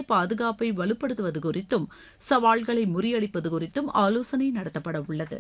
பாதுகாப்பை வலுப்படுத்துவது குறித்தும் சவால்களை முறியடிப்பது குறித்தும் ஆலோசனை நடத்தப்பட உள்ளது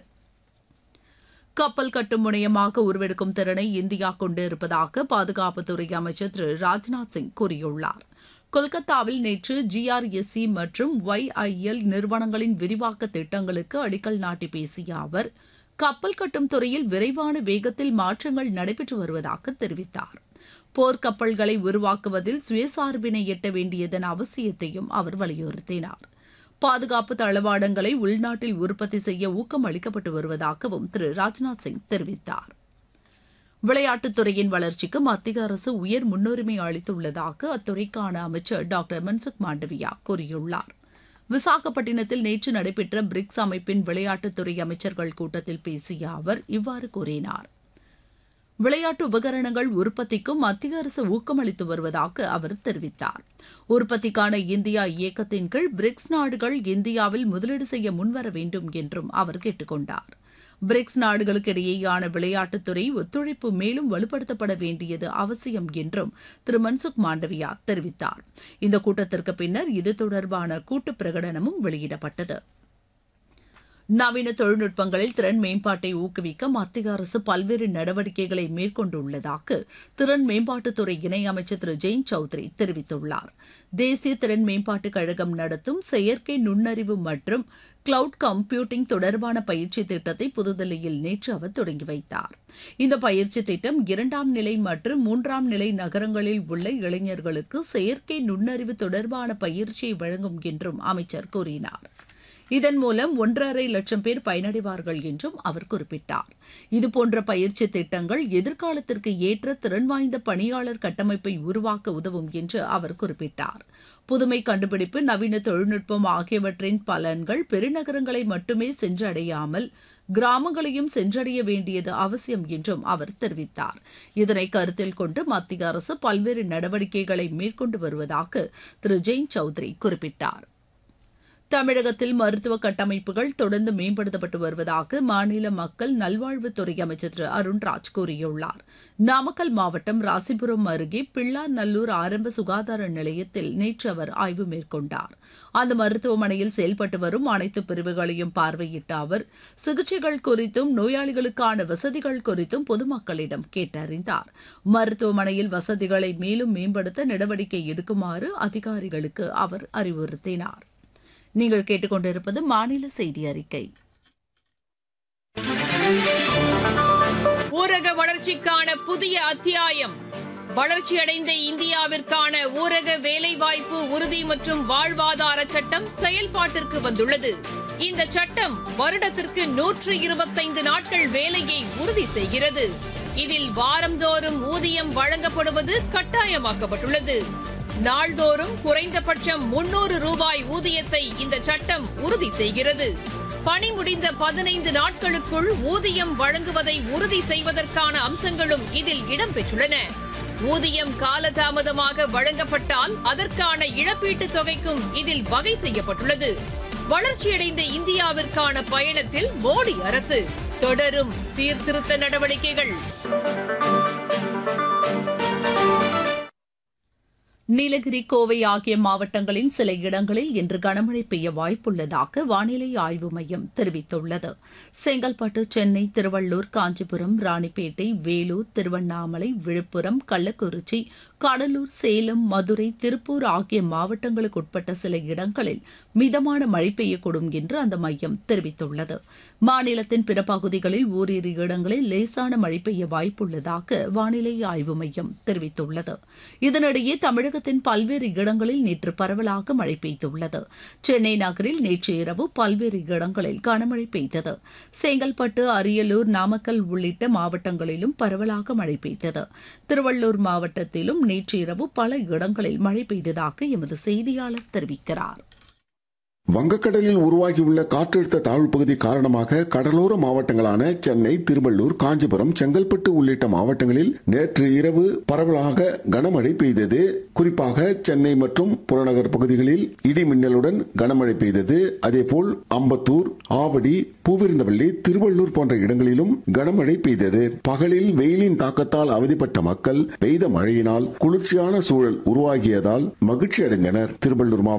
கப்பல் கட்டும் முனையமாக உருவெடுக்கும் திறனை இந்தியா கொண்டிருப்பதாக பாதுகாப்புத்துறை அமைச்சர் திரு ராஜ்நாத் சிங் கூறியுள்ளார் கொல்கத்தாவில் நேற்று ஜிஆர்எஸ்சி மற்றும் ஒய்ஐஎல் நிறுவனங்களின் விரிவாக்க திட்டங்களுக்கு அடிக்கல் நாட்டி பேசிய அவர் கப்பல் கட்டும் துறையில் விரைவான வேகத்தில் மாற்றங்கள் நடைபெற்று வருவதாக தெரிவித்தார் போர்க்கப்பல்களை உருவாக்குவதில் சுயசார்பினை எட்ட வேண்டியதன் அவசியத்தையும் அவர் வலியுறுத்தினார் பாதுகாப்பு தளவாடங்களை உள்நாட்டில் உற்பத்தி செய்ய ஊக்கம் அளிக்கப்பட்டு வருவதாகவும் திரு ராஜ்நாத் சிங் தெரிவித்தார் விளையாட்டுத்துறையின் வளர்ச்சிக்கு மத்திய அரசு உயர் முன்னுரிமை அளித்துள்ளதாக அத்துறைக்கான அமைச்சர் டாக்டர் மன்சுக் மாண்டவியா கூறியுள்ளார் விசாகப்பட்டினத்தில் நேற்று நடைபெற்ற பிரிக்ஸ் அமைப்பின் விளையாட்டுத்துறை அமைச்சர்கள் கூட்டத்தில் பேசிய அவர் இவ்வாறு கூறினார் விளையாட்டு உபகரணங்கள் உற்பத்திக்கும் மத்திய அரசு ஊக்கமளித்து வருவதாக அவர் தெரிவித்தார் உற்பத்திக்கான இந்தியா இயக்கத்தின் கீழ் பிரிக்ஸ் நாடுகள் இந்தியாவில் முதலீடு செய்ய முன்வர வேண்டும் என்றும் அவர் கேட்டுக்கொண்டார் பிரிக்ஸ் நாடுகளுக்கு இடையேயான விளையாட்டுத்துறை ஒத்துழைப்பு மேலும் வலுப்படுத்தப்பட வேண்டியது அவசியம் என்றும் திரு மன்சுக் மாண்டவியா தெரிவித்தார் இந்த கூட்டத்திற்கு பின்னர் இது தொடர்பான கூட்டு பிரகடனமும் வெளியிடப்பட்டது நவீன தொழில்நுட்பங்களில் திறன் மேம்பாட்டை ஊக்குவிக்க மத்திய அரசு பல்வேறு நடவடிக்கைகளை மேற்கொண்டுள்ளதாக திறன் மேம்பாட்டுத்துறை இணையமைச்சர் திரு ஜெயின் சௌத்ரி தெரிவித்துள்ளார் தேசிய திறன் மேம்பாட்டுக் கழகம் நடத்தும் செயற்கை நுண்ணறிவு மற்றும் கிளவுட் கம்ப்யூட்டிங் தொடர்பான பயிற்சி திட்டத்தை புதுதில்லியில் நேற்று அவர் தொடங்கி வைத்தார் இந்த பயிற்சி திட்டம் இரண்டாம் நிலை மற்றும் மூன்றாம் நிலை நகரங்களில் உள்ள இளைஞர்களுக்கு செயற்கை நுண்ணறிவு தொடர்பான பயிற்சியை வழங்கும் என்றும் அமைச்சர் கூறினார் இதன் மூலம் ஒன்றரை லட்சம் பேர் பயனடைவார்கள் என்றும் அவர் குறிப்பிட்டார் இதுபோன்ற பயிற்சி திட்டங்கள் எதிர்காலத்திற்கு ஏற்ற திறன் வாய்ந்த பணியாளர் கட்டமைப்பை உருவாக்க உதவும் என்று அவர் குறிப்பிட்டார் புதுமை கண்டுபிடிப்பு நவீன தொழில்நுட்பம் ஆகியவற்றின் பலன்கள் பெருநகரங்களை மட்டுமே சென்றடையாமல் கிராமங்களையும் சென்றடைய வேண்டியது அவசியம் என்றும் அவர் தெரிவித்தார் இதனை கருத்தில் கொண்டு மத்திய அரசு பல்வேறு நடவடிக்கைகளை மேற்கொண்டு வருவதாக திரு ஜெயின் சௌத்ரி குறிப்பிட்டார் தமிழகத்தில் மருத்துவ கட்டமைப்புகள் தொடர்ந்து மேம்படுத்தப்பட்டு வருவதாக மாநில மக்கள் நல்வாழ்வுத்துறை அமைச்சர் திரு அருண்ராஜ் கூறியுள்ளார் நாமக்கல் மாவட்டம் ராசிபுரம் அருகே பிள்ளாநல்லூர் ஆரம்ப சுகாதார நிலையத்தில் நேற்று அவர் ஆய்வு மேற்கொண்டார் அந்த மருத்துவமனையில் செயல்பட்டு வரும் அனைத்து பிரிவுகளையும் பார்வையிட்ட அவர் சிகிச்சைகள் குறித்தும் நோயாளிகளுக்கான வசதிகள் குறித்தும் பொதுமக்களிடம் கேட்டறிந்தார் மருத்துவமனையில் வசதிகளை மேலும் மேம்படுத்த நடவடிக்கை எடுக்குமாறு அதிகாரிகளுக்கு அவர் அறிவுறுத்தினார் நீங்கள் கேட்டுக்கொண்டிருப்பது மாநில செய்தி அறிக்கை ஊரக வளர்ச்சிக்கான புதிய அத்தியாயம் வளர்ச்சியடைந்த இந்தியாவிற்கான ஊரக வேலைவாய்ப்பு உறுதி மற்றும் வாழ்வாதார சட்டம் செயல்பாட்டிற்கு வந்துள்ளது இந்த சட்டம் வருடத்திற்கு நூற்று இருபத்தைந்து நாட்கள் வேலையை உறுதி செய்கிறது இதில் வாரந்தோறும் ஊதியம் வழங்கப்படுவது கட்டாயமாக்கப்பட்டுள்ளது நாள்தோறும் குறைந்தபட்சம் முன்னூறு ரூபாய் ஊதியத்தை இந்த சட்டம் உறுதி செய்கிறது பணி முடிந்த பதினைந்து நாட்களுக்குள் ஊதியம் வழங்குவதை உறுதி செய்வதற்கான அம்சங்களும் இதில் இடம்பெற்றுள்ளன ஊதியம் காலதாமதமாக வழங்கப்பட்டால் அதற்கான இழப்பீட்டுத் தொகைக்கும் இதில் வகை செய்யப்பட்டுள்ளது வளர்ச்சியடைந்த இந்தியாவிற்கான பயணத்தில் மோடி அரசு தொடரும் சீர்திருத்த நடவடிக்கைகள் நீலகிரி கோவை ஆகிய மாவட்டங்களின் சில இடங்களில் இன்று கனமழை பெய்ய வாய்ப்புள்ளதாக வானிலை ஆய்வு மையம் தெரிவித்துள்ளது செங்கல்பட்டு சென்னை திருவள்ளூர் காஞ்சிபுரம் ராணிப்பேட்டை வேலூர் திருவண்ணாமலை விழுப்புரம் கள்ளக்குறிச்சி கடலூர் சேலம் மதுரை திருப்பூர் ஆகிய மாவட்டங்களுக்கு உட்பட்ட சில இடங்களில் மிதமான மழை பெய்யக்கூடும் என்று அந்த மையம் தெரிவித்துள்ளது மாநிலத்தின் பிற பகுதிகளில் ஓரிரு இடங்களில் லேசான மழை பெய்ய வாய்ப்புள்ளதாக வானிலை ஆய்வு மையம் தெரிவித்துள்ளது இதனிடையே தமிழகத்தின் பல்வேறு இடங்களில் நேற்று பரவலாக மழை பெய்துள்ளது சென்னை நகரில் நேற்று இரவு பல்வேறு இடங்களில் கனமழை பெய்தது செங்கல்பட்டு அரியலூர் நாமக்கல் உள்ளிட்ட மாவட்டங்களிலும் பரவலாக மழை பெய்தது திருவள்ளூர் மாவட்டத்திலும் நேற்று இரவு பல இடங்களில் மழை பெய்ததாக எமது செய்தியாளர் தெரிவிக்கிறார் வங்கக்கடலில் உருவாகியுள்ள காற்றழுத்த தாழ்வு பகுதி காரணமாக கடலோர மாவட்டங்களான சென்னை திருவள்ளூர் காஞ்சிபுரம் செங்கல்பட்டு உள்ளிட்ட மாவட்டங்களில் நேற்று இரவு பரவலாக கனமழை பெய்தது குறிப்பாக சென்னை மற்றும் புறநகர் பகுதிகளில் இடி மின்னலுடன் கனமழை பெய்தது அதேபோல் அம்பத்தூர் ஆவடி பூவிருந்தவள்ளி திருவள்ளூர் போன்ற இடங்களிலும் கனமழை பெய்தது பகலில் வெயிலின் தாக்கத்தால் அவதிப்பட்ட மக்கள் பெய்த மழையினால் குளிர்ச்சியான சூழல் உருவாகியதால் மகிழ்ச்சி அடைந்தனர் திருவள்ளூர் மாவட்டம்